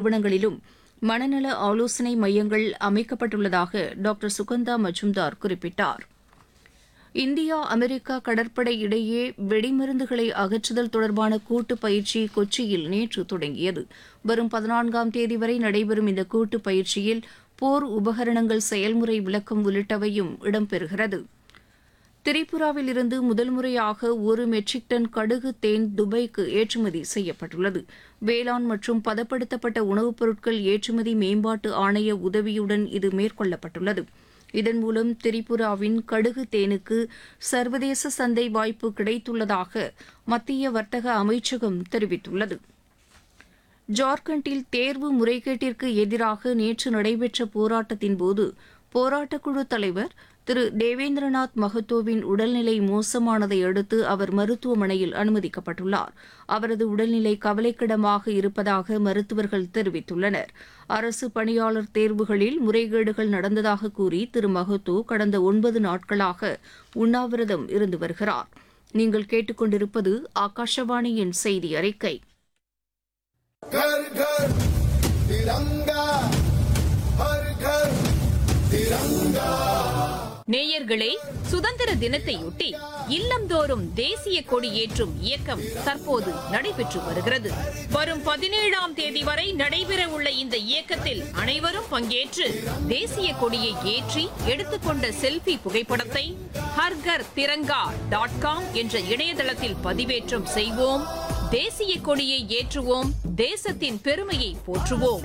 நிறுவனங்களிலும் மனநல ஆலோசனை மையங்கள் அமைக்கப்பட்டுள்ளதாக டாக்டர் சுகந்தா மஜும்தார் குறிப்பிட்டார் இந்தியா அமெரிக்கா கடற்படை இடையே வெடிமருந்துகளை அகற்றுதல் தொடர்பான கூட்டு பயிற்சி கொச்சியில் நேற்று தொடங்கியது வரும் பதினான்காம் தேதி வரை நடைபெறும் இந்த கூட்டு பயிற்சியில் போர் உபகரணங்கள் செயல்முறை விளக்கம் உள்ளிட்டவையும் இடம்பெறுகிறது திரிபுராவில் இருந்து முதல் முறையாக ஒரு மெட்ரிக் டன் கடுகு தேன் துபாய்க்கு ஏற்றுமதி செய்யப்பட்டுள்ளது வேளாண் மற்றும் பதப்படுத்தப்பட்ட உணவுப் பொருட்கள் ஏற்றுமதி மேம்பாட்டு ஆணைய உதவியுடன் இது மேற்கொள்ளப்பட்டுள்ளது இதன் மூலம் திரிபுராவின் கடுகு தேனுக்கு சர்வதேச சந்தை வாய்ப்பு கிடைத்துள்ளதாக மத்திய வர்த்தக அமைச்சகம் தெரிவித்துள்ளது ஜார்க்கண்டில் தேர்வு முறைகேட்டிற்கு எதிராக நேற்று நடைபெற்ற போராட்டத்தின்போது போராட்டக்குழு தலைவர் திரு தேவேந்திரநாத் மகத்தோவின் உடல்நிலை மோசமானதை அடுத்து அவர் மருத்துவமனையில் அனுமதிக்கப்பட்டுள்ளார் அவரது உடல்நிலை கவலைக்கிடமாக இருப்பதாக மருத்துவர்கள் தெரிவித்துள்ளனர் அரசு பணியாளர் தேர்வுகளில் முறைகேடுகள் நடந்ததாக கூறி திரு மகத்தோ கடந்த ஒன்பது நாட்களாக உண்ணாவிரதம் இருந்து வருகிறார் நீங்கள் கேட்டுக்கொண்டிருப்பது ஆகாஷவாணியின் செய்தி அறிக்கை घर घर तिरंगा हर घर तिरंगा நேயர்களே சுதந்திர தினத்தையொட்டி இல்லந்தோறும் தேசிய கொடி ஏற்றும் இயக்கம் தற்போது நடைபெற்று வருகிறது வரும் பதினேழாம் தேதி வரை நடைபெற உள்ள இந்த இயக்கத்தில் அனைவரும் பங்கேற்று தேசிய கொடியை ஏற்றி எடுத்துக்கொண்ட செல்ஃபி புகைப்படத்தை ஹர்கர் திரங்கா டாட் காம் என்ற இணையதளத்தில் பதிவேற்றம் செய்வோம் தேசிய கொடியை ஏற்றுவோம் தேசத்தின் பெருமையை போற்றுவோம்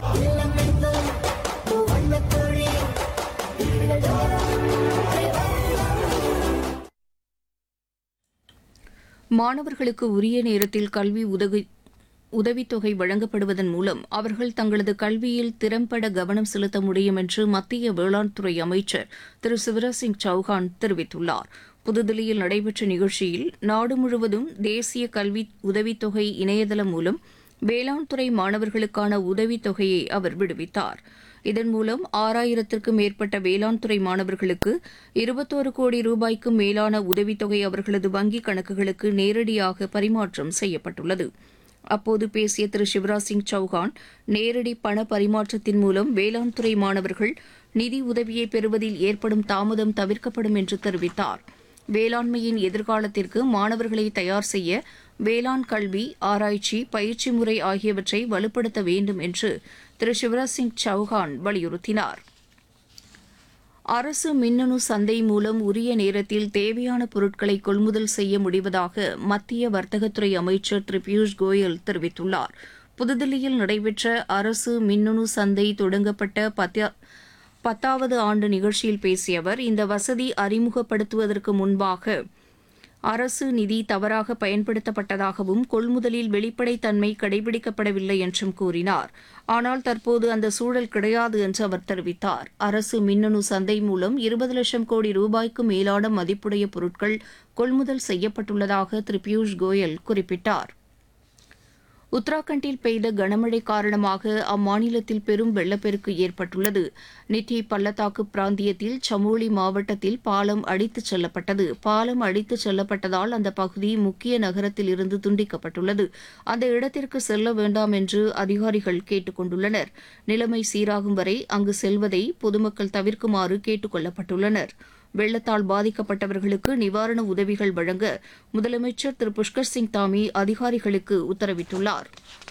மாணவர்களுக்கு உரிய நேரத்தில் கல்வி உதவி உதவித்தொகை வழங்கப்படுவதன் மூலம் அவர்கள் தங்களது கல்வியில் திறம்பட கவனம் செலுத்த முடியும் என்று மத்திய வேளாண் துறை அமைச்சர் திரு சிவராஜ் சிங் சௌஹான் தெரிவித்துள்ளார் புதுதில்லியில் நடைபெற்ற நிகழ்ச்சியில் நாடு முழுவதும் தேசிய கல்வி உதவித்தொகை இணையதளம் மூலம் வேளாண் துறை மாணவர்களுக்கான உதவித்தொகையை அவர் விடுவித்தார் இதன் மூலம் ஆறாயிரத்திற்கும் மேற்பட்ட வேளாண் துறை மாணவர்களுக்கு இருபத்தோரு கோடி ரூபாய்க்கும் மேலான உதவித்தொகை அவர்களது வங்கிக் கணக்குகளுக்கு நேரடியாக பரிமாற்றம் செய்யப்பட்டுள்ளது அப்போது பேசிய திரு சிவராஜ் சிங் சௌஹான் நேரடி பண பரிமாற்றத்தின் மூலம் வேளாண் துறை மாணவர்கள் நிதி உதவியை பெறுவதில் ஏற்படும் தாமதம் தவிர்க்கப்படும் என்று தெரிவித்தார் வேளாண்மையின் எதிர்காலத்திற்கு மாணவர்களை தயார் செய்ய வேளாண் கல்வி ஆராய்ச்சி பயிற்சி முறை ஆகியவற்றை வலுப்படுத்த வேண்டும் என்று திரு சிவராஜ் சிங் சௌஹான் வலியுறுத்தினார் அரசு மின்னணு சந்தை மூலம் உரிய நேரத்தில் தேவையான பொருட்களை கொள்முதல் செய்ய முடிவதாக மத்திய வர்த்தகத்துறை அமைச்சர் திரு பியூஷ் கோயல் தெரிவித்துள்ளார் புதுதில்லியில் நடைபெற்ற அரசு மின்னணு சந்தை தொடங்கப்பட்ட பத்த பத்தாவது ஆண்டு நிகழ்ச்சியில் பேசிய அவர் இந்த வசதி அறிமுகப்படுத்துவதற்கு முன்பாக அரசு நிதி தவறாக பயன்படுத்தப்பட்டதாகவும் கொள்முதலில் வெளிப்படைத்தன்மை கடைபிடிக்கப்படவில்லை என்றும் கூறினார் ஆனால் தற்போது அந்த சூழல் கிடையாது என்று அவர் தெரிவித்தார் அரசு மின்னணு சந்தை மூலம் இருபது லட்சம் கோடி ரூபாய்க்கு மேலான மதிப்புடைய பொருட்கள் கொள்முதல் செய்யப்பட்டுள்ளதாக திரு பியூஷ் கோயல் குறிப்பிட்டார் உத்தராகண்டில் பெய்த கனமழை காரணமாக அம்மாநிலத்தில் பெரும் வெள்ளப்பெருக்கு ஏற்பட்டுள்ளது நித்தி பள்ளத்தாக்கு பிராந்தியத்தில் சமோலி மாவட்டத்தில் பாலம் அடித்துச் செல்லப்பட்டது பாலம் அடித்துச் செல்லப்பட்டதால் அந்த பகுதி முக்கிய நகரத்தில் இருந்து துண்டிக்கப்பட்டுள்ளது அந்த இடத்திற்கு செல்ல வேண்டாம் என்று அதிகாரிகள் கேட்டுக் கொண்டுள்ளனர் நிலைமை சீராகும் வரை அங்கு செல்வதை பொதுமக்கள் தவிர்க்குமாறு கேட்டுக் கொள்ளப்பட்டுள்ளனர் வெள்ளத்தால் பாதிக்கப்பட்டவர்களுக்கு நிவாரண உதவிகள் வழங்க முதலமைச்சர் திரு புஷ்கர் சிங் தாமி அதிகாரிகளுக்கு உத்தரவிட்டுள்ளார்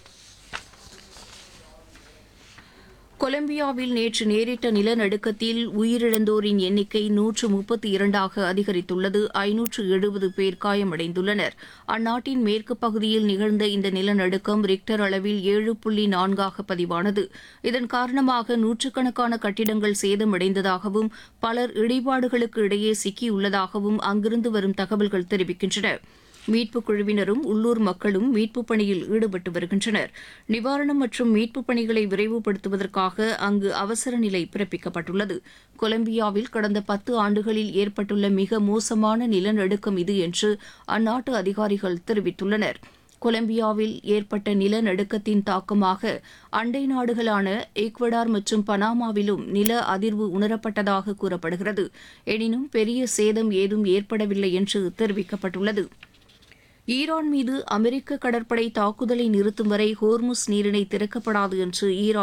கொலம்பியாவில் நேற்று நேரிட்ட நிலநடுக்கத்தில் உயிரிழந்தோரின் எண்ணிக்கை நூற்று முப்பத்தி இரண்டாக அதிகரித்துள்ளது ஐநூற்று எழுபது பேர் காயமடைந்துள்ளனர் அந்நாட்டின் மேற்கு பகுதியில் நிகழ்ந்த இந்த நிலநடுக்கம் ரிக்டர் அளவில் ஏழு புள்ளி நான்காக பதிவானது இதன் காரணமாக நூற்றுக்கணக்கான கட்டிடங்கள் சேதமடைந்ததாகவும் பலர் இடிபாடுகளுக்கு இடையே சிக்கியுள்ளதாகவும் அங்கிருந்து வரும் தகவல்கள் தெரிவிக்கின்றன மீட்புக் குழுவினரும் உள்ளூர் மக்களும் மீட்புப் பணியில் ஈடுபட்டு வருகின்றனர் நிவாரணம் மற்றும் மீட்புப் பணிகளை விரைவுபடுத்துவதற்காக அங்கு அவசர நிலை பிறப்பிக்கப்பட்டுள்ளது கொலம்பியாவில் கடந்த பத்து ஆண்டுகளில் ஏற்பட்டுள்ள மிக மோசமான நிலநடுக்கம் இது என்று அந்நாட்டு அதிகாரிகள் தெரிவித்துள்ளனர் கொலம்பியாவில் ஏற்பட்ட நிலநடுக்கத்தின் தாக்கமாக அண்டை நாடுகளான ஈக்வடார் மற்றும் பனாமாவிலும் நில அதிர்வு உணரப்பட்டதாக கூறப்படுகிறது எனினும் பெரிய சேதம் ஏதும் ஏற்படவில்லை என்று தெரிவிக்கப்பட்டுள்ளது ஈரான் மீது அமெரிக்க கடற்படை தாக்குதலை நிறுத்தும் வரை ஹோர்முஸ் நீரிணை திறக்கப்படாது என்று ஈரான்